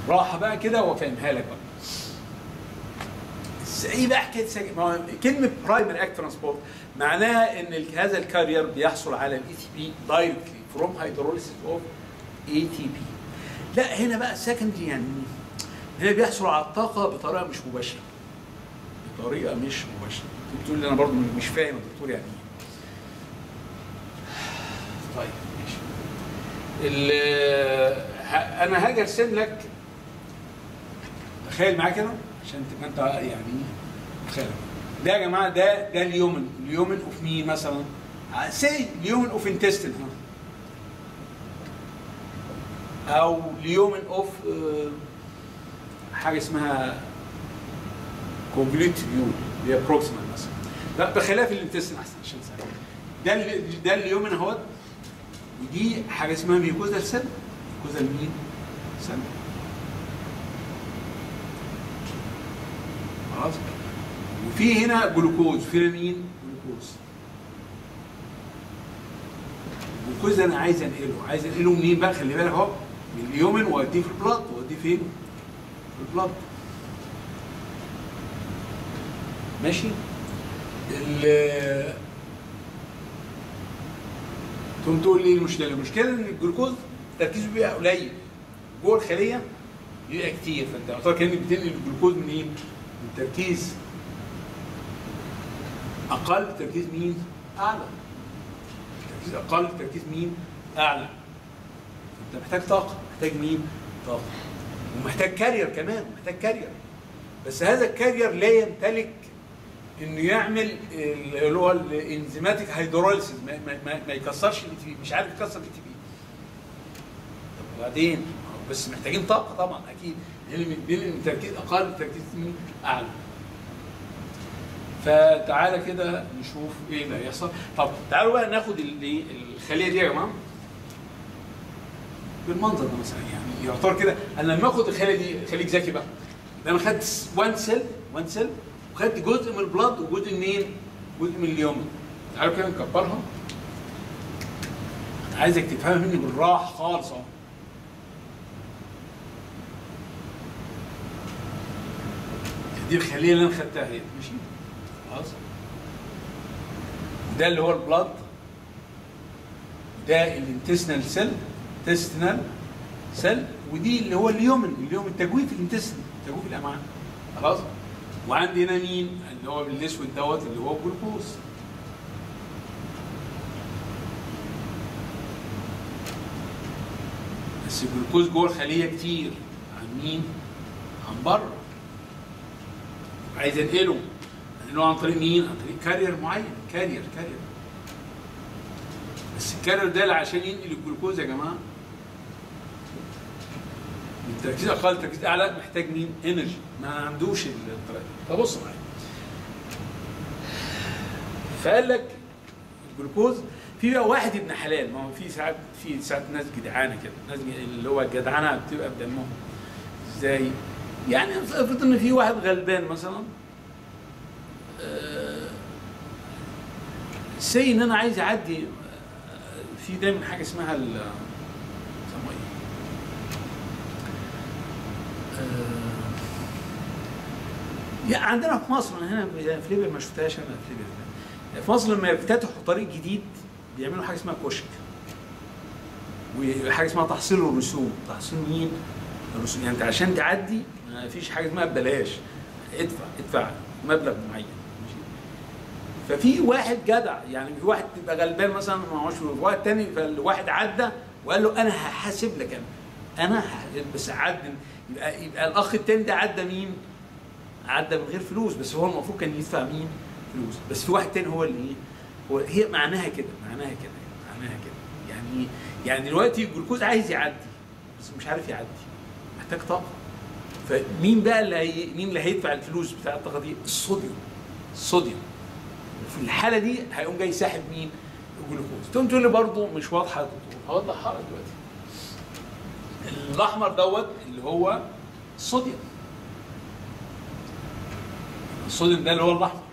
راحه بقى كده وافهمها لك بقى ايه بقى حكايه سج- ما هو كلمه برايمري اكت ترانسبورت معناها ان ال- هذا الكارير بيحصل على الاي تي بي دايركتلي فروم هيدروليسيس اوف اي تي بي لا هنا بقى سكندري يعني إيه؟ هنا بيحصل على الطاقه بطريقه مش مباشره بطريقه مش مباشره أنت بتقول لي انا برضو مش فاهم يا دكتور يعني ايه طيب ماشي ال- ه- انا هاجي ارسم لك تخيل معايا كده عشان تبقى انت يعني تخيل ده يا جماعه ده ده اليومن اليومن اوف مين مثلا سي اليومن اوف انتستين او اليومن اوف حاجه اسمها كومبليت فيو اللي هي بروكسيمال مثلا لا بخلاف الانتستين احسن عشان سهل ده ال- ده اليومن اهوت ودي حاجه اسمها ميوكوزال سيل ميوكوزال مين؟ سيل خلاص وفي هنا جلوكوز في هنا مين؟ جلوكوز الجلوكوز ده انا عايز انقله عايز انقله منين بقى خلي بالك اهو من اليومن واوديه في البلاد واوديه فين؟ في البلاد ماشي ال تقوم تقول لي إيه المشكله؟ المشكله ان الجلوكوز تركيزه بيبقى قليل جوه الخليه بيبقى كتير فانت يعتبر كانك بتنقل الجلوكوز منين؟ من تركيز اقل تركيز مين؟ اعلى تركيز اقل تركيز مين؟ اعلى انت محتاج طاقه محتاج مين؟ طاقه ومحتاج كارير كمان محتاج كارير بس هذا الكارير لا يمتلك انه يعمل اللي هو الانزيماتيك هيدروليسيس ما, ما, ما, ما يكسرش الاي تي بي مش عارف يكسر الاي تي بي طب وبعدين بس محتاجين طاقه طبعا اكيد لان لان التركيز اقل تركيز مين اعلى فتعالى كده نشوف ايه اللي هيحصل طب تعالوا بقى ناخد ال- الخليه دي يا جماعه بالمنظر ده مثلا يعني يعتبر كده انا لما اخد الخليه دي خليك ذكي بقى ده انا خدت وان سيل وان سيل وخدت جزء من البلاد وجزء منين؟ جزء من اليومن تعالوا كده نكبرها عايزك تفهم مني بالراحه خالص اهو دي الخليه اللي انا خدتها هي ماشي خلاص ده اللي هو البلاد ده الانتستينال سيل انتستينال سيل ودي اللي هو اليومن اليوم التجويف الانتستين تجويف الامعاء خلاص وعندي هنا مين اللي هو الاسود دوت اللي هو الجلوكوز بس الجلوكوز جوه الخليه كتير عن مين؟ عن بره عايز انقله انقله عن طريق مين؟ عن طريق كارير معين كارير كارير بس الكارير ده اللي عشان ينقل الجلوكوز يا جماعه من تركيز اقل تركيز اعلى محتاج مين؟ انرجي ما عندوش الطريقه دي فبص معايا فقال لك الجلوكوز في بقى واحد ابن حلال ما هو في ساعات في ساعات ناس جدعانه كده ناس اللي هو الجدعانه بتبقى بدمهم ازاي؟ يعني افرض ان في واحد غلبان مثلا سي ان انا عايز اعدي آه، في دايما حاجه اسمها ال يسموها ايه؟ آه، يعني عندنا في مصر أنا هنا في ليبيا ما شفتهاش انا في ليبيا في مصر لما يفتتحوا طريق جديد بيعملوا حاجه اسمها كشك وحاجه اسمها تحصيل الرسوم تحصيل مين؟ الرسوم يعني انت عشان تعدي ما فيش حاجه اسمها ببلاش ادفع ادفع مبلغ معين ماشي؟ ففي واحد جدع يعني في واحد تبقى غلبان مثلا ما معهوش فلوس واحد تاني فالواحد عدى وقال له انا هحاسب لك انا انا ه- بس عدى يبقى يبقى الاخ التاني ده عدى مين؟ عدى من غير فلوس بس هو المفروض كان يدفع مين؟ فلوس بس في واحد تاني هو اللي ايه؟ هو هي معناها كده معناها كده معناها كده يعني يعني دلوقتي الجلوكوز عايز يعدي بس مش عارف يعدي محتاج طاقه فمين بقى اللي هي مين اللي هيدفع الفلوس بتاع الطاقه دي؟ الصوديوم الصوديوم في الحاله دي هيقوم جاي ساحب مين؟ الجلوكوز تقوم تقول لي برضه مش واضحه يا دكتور هوضحها لك دلوقتي الاحمر دوت اللي هو الصوديوم الصوديوم ده اللي هو الاحمر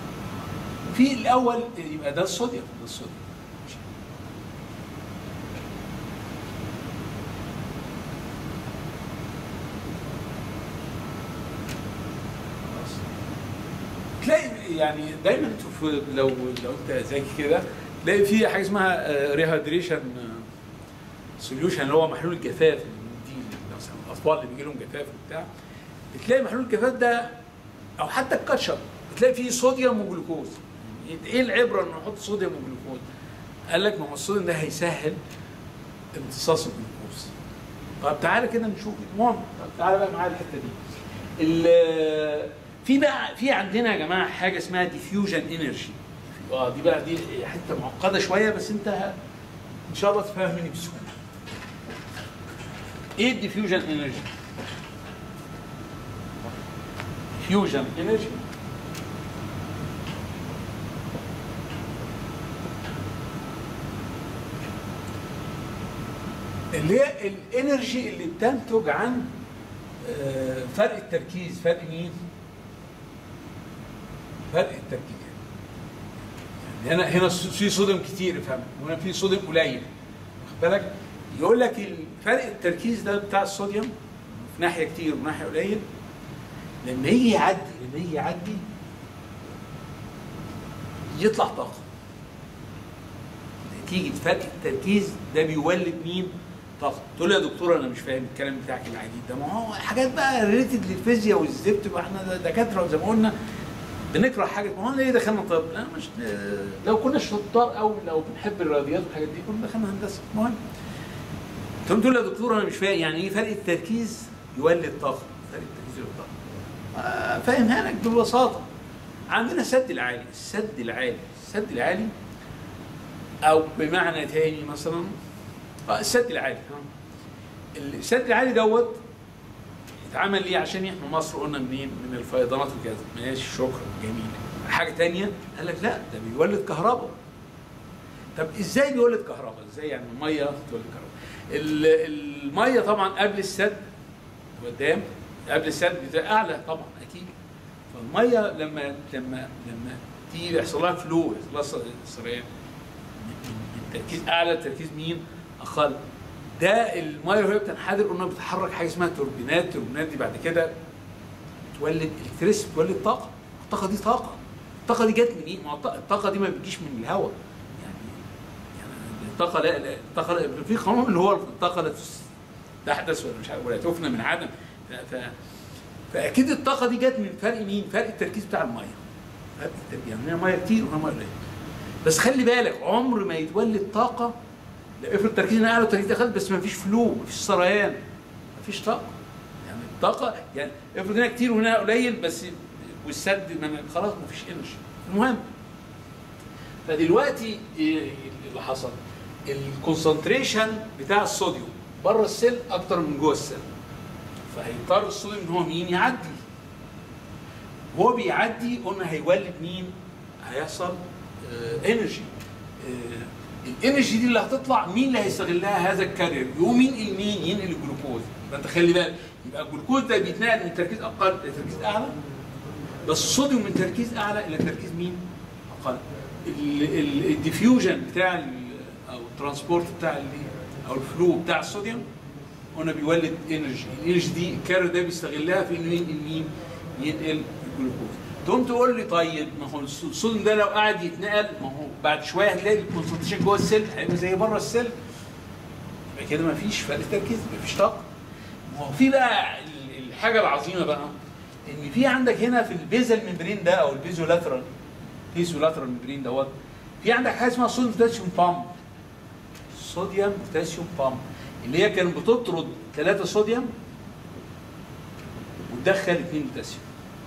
في الاول يبقى ده الصوديوم ده الصوديوم يعني دايما انتوا في لو لو انت ذكي كده تلاقي في حاجه اسمها ريهايدريشن سوليوشن اللي هو محلول الجفاف دي مثلا الاطفال اللي بيجي لهم جفاف وبتاع بتلاقي محلول الجفاف ده او حتى الكاتشب بتلاقي فيه صوديوم وجلوكوز ايه العبره انه نحط صوديوم وجلوكوز؟ قال لك ما هو الصوديوم ده هيسهل امتصاص الجلوكوز. طب تعالى كده نشوف المهم طب تعالى بقى معايا الحته دي. ال- في بقى في عندنا يا جماعه حاجه اسمها ديفيوجن انرجي. اه دي بقى دي حته معقده شويه بس انت ان شاء الله تفهمني بسهوله. ايه الديفيوجن انرجي؟ ديفيوجن انرجي اللي هي الانرجي اللي بتنتج عن آه، فرق التركيز فرق مين؟ فرق التركيز يعني هنا هنا في صوديوم كتير افهم وهنا في صوديوم قليل واخد بالك؟ يقول لك ال- فرق التركيز ده بتاع الصوديوم في ناحيه كتير وناحيه قليل لما يجي يعدي لما يجي يعدي يطلع طاقه نتيجه فرق التركيز ده بيولد مين؟ طاقه تقول لي يا دكتور انا مش فاهم الكلام بتاعك العجيب ده ما هو حاجات بقى ريليتد للفيزياء والزفت واحنا دكاتره وزي ما قلنا بنكره حاجه ما هو ليه دخلنا طب؟ لا مش لو كنا شطار او لو بنحب الرياضيات والحاجات دي كنا دخلنا هندسه المهم تقوم تقول لي يا دكتور انا مش فاهم يعني ايه فرق التركيز يولد طاقه فرق التركيز يولد طاقه آه، فاهمها لك ببساطه عندنا السد العالي السد العالي السد العالي او بمعنى تاني مثلا آه، السد العالي ها. السد العالي دوت اتعمل ليه عشان يحمي مصر قلنا منين من الفيضانات وكذا ماشي شكرا جميل حاجه تانية قال لك لا ده بيولد كهرباء طب ازاي بيولد كهرباء ازاي يعني الميه بتولد كهرباء ال- الميه طبعا قبل السد قدام قبل السد بتبقى اعلى طبعا اكيد فالميه لما لما لما تيجي يحصل لها فلو يحصل لها سريان التركيز اعلى التركيز مين اقل ده الميه وهي بتنحدر قلنا بتحرك حاجه اسمها توربينات التوربينات دي بعد كده بتولد الكتريس بتولد طاقه الطاقه دي طاقه الطاقه دي جت منين؟ ما هو الط- الطاقه دي ما بتجيش من الهواء يعني يعني الطاقه لا, لا الطاقه لا في قانون اللي هو الطاقه لا تس- تحدث ولا مش عارف ولا تفنى من عدم ف- ف فاكيد الطاقه دي جت من فرق مين؟ فرق التركيز بتاع الميه فرق التركيز يعني هنا ميه كتير وهنا ميه قليل بس خلي بالك عمر ما يتولد طاقه لا افرض تركيزنا اعلى وتركيز اقل بس ما فيش فلو ما فيش سريان ما فيش طاقه يعني الطاقه يعني افرض هنا كتير وهنا قليل بس والسد ما خلاص ما فيش انرجي المهم فدلوقتي إيه اللي حصل الكونسنتريشن بتاع الصوديوم بره السيل اكتر من جوه السيل فهيضطر الصوديوم ان هو مين يعدي وهو بيعدي قلنا هيولد مين هيحصل آه انرجي آه الانرجي دي اللي هتطلع مين اللي هيستغلها هذا الكارير يقوم ينقل مين ينقل الجلوكوز يبقى انت خلي بالك يبقى الجلوكوز ده بيتنقل من تركيز اقل لتركيز اعلى بس الصوديوم من تركيز اعلى الى تركيز مين اقل ال- ال- الديفيوجن بتاع ال- او الترانسبورت بتاع ال- او الفلو بتاع الصوديوم قلنا بيولد انرجي الانرجي دي الكارير ده بيستغلها في انه ينقل مين ينقل الجلوكوز تقوم تقول لي طيب ما هو الصوديوم ده لو قعد يتنقل ما هو بعد شويه هتلاقي الكونسنتريشن جوه السيل هيبقى زي بره السيل يبقى كده ما فيش فرق تركيز ما فيش طاقه ما هو في بقى ال- الحاجه العظيمه بقى ان في عندك هنا في البيزل ممبرين ده او البيزولاترال بيزولاترال ممبرين دوت في عندك حاجه اسمها صوديوم بوتاسيوم بامب صوديوم بوتاسيوم بامب اللي هي كانت بتطرد ثلاثة صوديوم وتدخل اثنين بوتاسيوم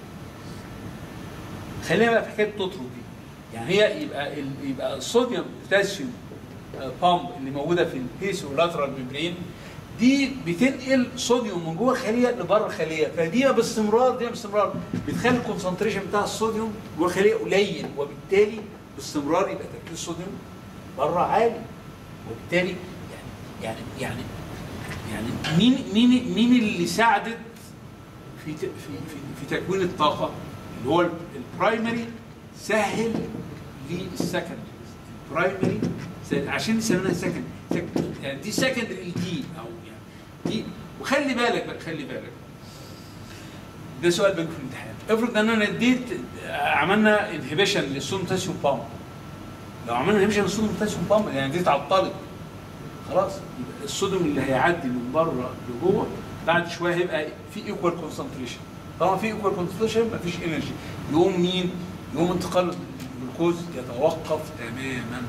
خلينا بقى في حكايه تطرد دي يعني هي يبقى ال- يبقى الصوديوم بوتاسيوم بامب اللي موجوده في البيسو لاترال ميمبرين دي بتنقل صوديوم من جوه الخليه لبره الخليه فدي باستمرار دي باستمرار بتخلي الكونسنتريشن بتاع الصوديوم جوه الخليه قليل وبالتالي باستمرار يبقى تركيز الصوديوم بره عالي وبالتالي يعني يعني يعني يعني مين مين مين اللي ساعدت في ت- في في, في تكوين الطاقه اللي هو البرايمري سهل للسكندري البرايمري سهل عشان يسمونها سكند يعني دي سكندري دي او يعني دي وخلي بالك بقى خلي بالك ده سؤال بيجي في الامتحان افرض ان انا اديت عملنا انهبيشن للصوديوم بوتاسيوم بامب لو عملنا انهبيشن للصوديوم بوتاسيوم بامب يعني دي اتعطلت خلاص يبقى الصوديوم اللي هيعدي من بره لجوه بعد شويه هيبقى في ايكوال كونسنتريشن طالما في ايكوال كونسنتريشن مفيش انرجي يقوم مين؟ يقوم انتقال الجلوكوز يتوقف تماما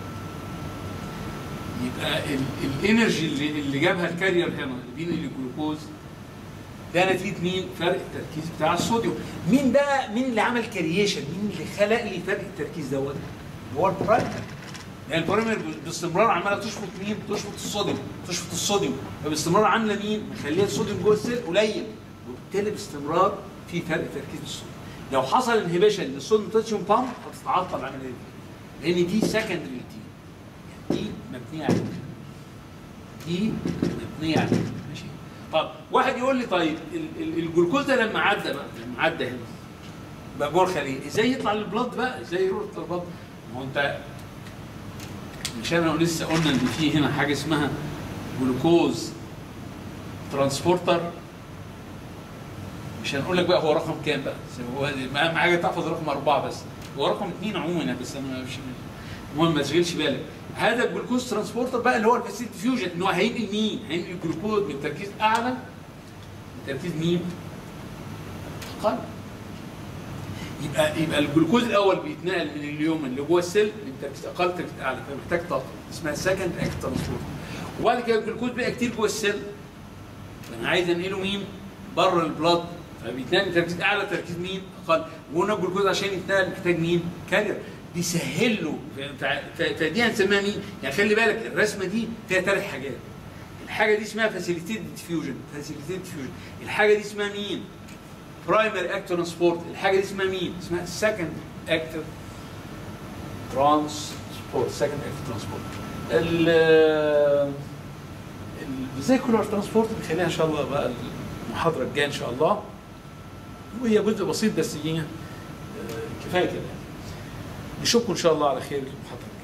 يبقى ال- الانرجي اللي, اللي جابها الكارير هنا اللي بينقل الجلوكوز ده نتيجه مين؟ فرق التركيز بتاع الصوديوم. مين بقى مين اللي عمل كرييشن؟ مين اللي خلق لي فرق التركيز دوت؟ اللي هو البرايمر. يعني البرايمر باستمرار عماله تشفط مين؟ تشفط الصوديوم، تشفط الصوديوم، فباستمرار عامله مين؟ مخليه الصوديوم جوه السيل قليل وبالتالي باستمرار في فرق تركيز الصوديوم. لو حصل انهبيشن للصوديوم بوتاسيوم بامب هتتعطل العمليه دي. لان دي سكندري تي. دي مبنيه على دي مبنيه على ماشي طب واحد يقول لي طيب ال- ال- الجلوكوز ده لما عدى بقى لما عدى هنا بقى جوه الخليه ازاي يطلع للبلاد بقى ازاي يروح للبلاد ما هو انت مش انا لسه قلنا ان في هنا حاجه اسمها جلوكوز ترانسبورتر مش هنقول لك بقى هو رقم كام بقى هو اهم حاجه تحفظ رقم اربعه بس هو رقم اثنين عموما بس انا مش المهم ما تشغلش بالك هذا الجلوكوز ترانسبورتر بقى اللي هو الفاسيلتي فيوجن ان هو هينقل مين؟ هينقل الجلوكوز من تركيز اعلى لتركيز مين؟ اقل يبقى يبقى الجلوكوز الاول بيتنقل من اليوم اللي جوه السيل من تركيز اقل لتركيز اعلى فمحتاج طاقه اسمها سكند اكت ترانسبورتر وبعد كده الجلوكوز بقى كتير جوه السيل انا عايز انقله مين؟ بره البلاد فبيتنقل من تركيز اعلى لتركيز مين؟ اقل وهنا الجلوكوز عشان يتنقل محتاج مين؟ كارير بيسهل له ف- ف- فدي هنسميها مين؟ يعني خلي بالك الرسمه دي فيها ثلاث حاجات الحاجه دي اسمها فاسيليتيد ديفيوجن فاسيليتيد ديفيوجن الحاجه دي اسمها مين؟ برايمري اكت ترانسبورت الحاجه دي اسمها مين؟ اسمها سكند اكت ترانسبورت سكند اكت ترانسبورت ال الفيزيكولار ترانسبورت نخليها ان شاء الله بقى المحاضره الجايه ان شاء الله وهي جزء بسيط بس ايه آه، كفايه كده يعني. نشوفكم ان شاء الله على خير المحاضره